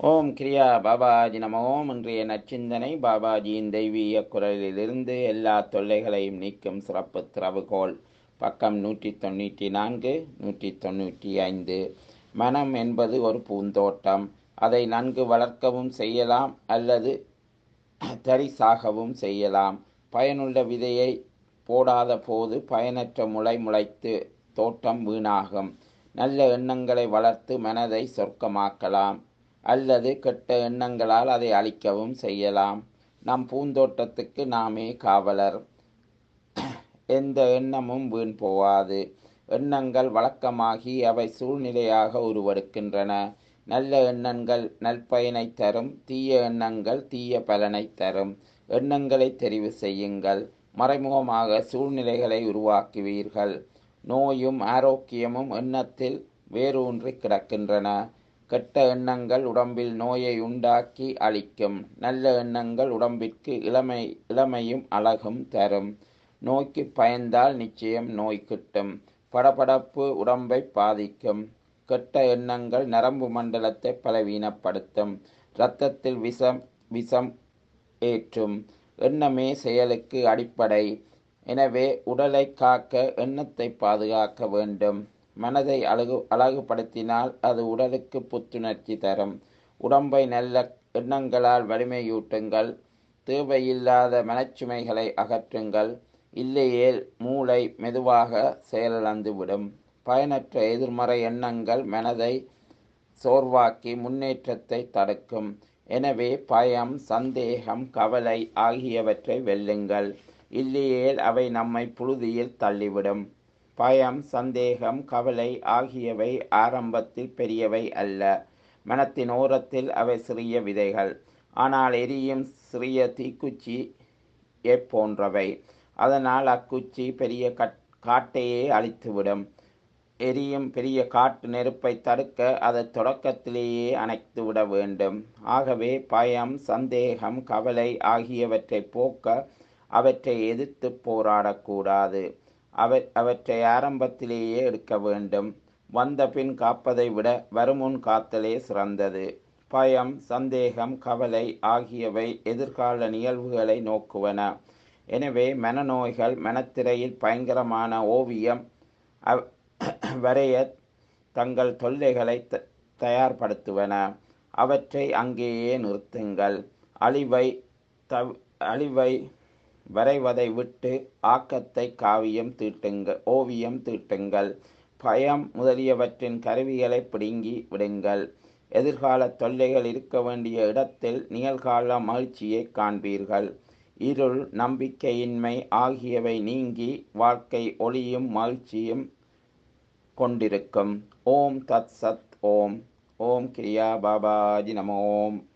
ஓம் கிரியா பாபாஜி நம ஓம் இன்றைய நச்சிந்தனை பாபாஜியின் தெய்வீக குரலிலிருந்து எல்லா தொல்லைகளையும் நீக்கும் சிறப்பு திறவுகோல் பக்கம் நூற்றி தொண்ணூற்றி நான்கு நூற்றி தொண்ணூற்றி ஐந்து மனம் என்பது ஒரு பூந்தோட்டம் அதை நன்கு வளர்க்கவும் செய்யலாம் அல்லது தரிசாகவும் செய்யலாம் பயனுள்ள விதையை போடாத போது பயனற்ற முளை முளைத்து தோட்டம் வீணாகும் நல்ல எண்ணங்களை வளர்த்து மனதை சொர்க்கமாக்கலாம் அல்லது கெட்ட எண்ணங்களால் அதை அழிக்கவும் செய்யலாம் நம் பூந்தோட்டத்துக்கு நாமே காவலர் எந்த எண்ணமும் வீண் போவாது எண்ணங்கள் வழக்கமாகி அவை சூழ்நிலையாக உருவெடுக்கின்றன நல்ல எண்ணங்கள் நற்பயனை தரும் தீய எண்ணங்கள் தீய பலனை தரும் எண்ணங்களை தெரிவு செய்யுங்கள் மறைமுகமாக சூழ்நிலைகளை உருவாக்குவீர்கள் நோயும் ஆரோக்கியமும் எண்ணத்தில் வேரூன்றி கிடக்கின்றன கெட்ட எண்ணங்கள் உடம்பில் நோயை உண்டாக்கி அளிக்கும் நல்ல எண்ணங்கள் உடம்பிற்கு இளமை இளமையும் அழகும் தரும் நோய்க்கு பயந்தால் நிச்சயம் நோய் கிட்டும் படபடப்பு உடம்பை பாதிக்கும் கெட்ட எண்ணங்கள் நரம்பு மண்டலத்தை பலவீனப்படுத்தும் இரத்தத்தில் விஷம் விஷம் ஏற்றும் எண்ணமே செயலுக்கு அடிப்படை எனவே உடலை காக்க எண்ணத்தை பாதுகாக்க வேண்டும் மனதை அழகு அழகுபடுத்தினால் அது உடலுக்கு புத்துணர்ச்சி தரும் உடம்பை நல்ல எண்ணங்களால் வலிமையூட்டுங்கள் தேவையில்லாத மனச்சுமைகளை அகற்றுங்கள் இல்லையேல் மூளை மெதுவாக செயலிழந்துவிடும் பயனற்ற எதிர்மறை எண்ணங்கள் மனதை சோர்வாக்கி முன்னேற்றத்தை தடுக்கும் எனவே பயம் சந்தேகம் கவலை ஆகியவற்றை வெல்லுங்கள் இல்லையேல் அவை நம்மை புழுதியில் தள்ளிவிடும் பயம் சந்தேகம் கவலை ஆகியவை ஆரம்பத்தில் பெரியவை அல்ல மனத்தின் ஓரத்தில் அவை சிறிய விதைகள் ஆனால் எரியும் சிறிய தீக்குச்சி போன்றவை அதனால் அக்குச்சி பெரிய காட்டையே அழித்துவிடும் எரியும் பெரிய காட்டு நெருப்பை தடுக்க அதை தொடக்கத்திலேயே அணைத்துவிட வேண்டும் ஆகவே பயம் சந்தேகம் கவலை ஆகியவற்றை போக்க அவற்றை எதிர்த்து போராடக்கூடாது அவ அவற்றை ஆரம்பத்திலேயே எடுக்க வேண்டும் வந்த பின் காப்பதை விட வருமுன் காத்தலே சிறந்தது பயம் சந்தேகம் கவலை ஆகியவை எதிர்கால நிகழ்வுகளை நோக்குவன எனவே மனநோய்கள் மனத்திரையில் பயங்கரமான ஓவியம் வரைய தங்கள் தொல்லைகளை தயார்படுத்துவன அவற்றை அங்கேயே நிறுத்துங்கள் அழிவை தவ் அழிவை வரைவதை விட்டு ஆக்கத்தை காவியம் தீட்டுங்கள் ஓவியம் தீட்டுங்கள் பயம் முதலியவற்றின் கருவிகளை பிடுங்கி விடுங்கள் எதிர்கால தொல்லைகள் இருக்க வேண்டிய இடத்தில் நிகழ்கால மகிழ்ச்சியை காண்பீர்கள் இருள் நம்பிக்கையின்மை ஆகியவை நீங்கி வாழ்க்கை ஒளியும் மகிழ்ச்சியும் கொண்டிருக்கும் ஓம் தத் சத் ஓம் ஓம் கிரியா பாபாஜி நம ஓம்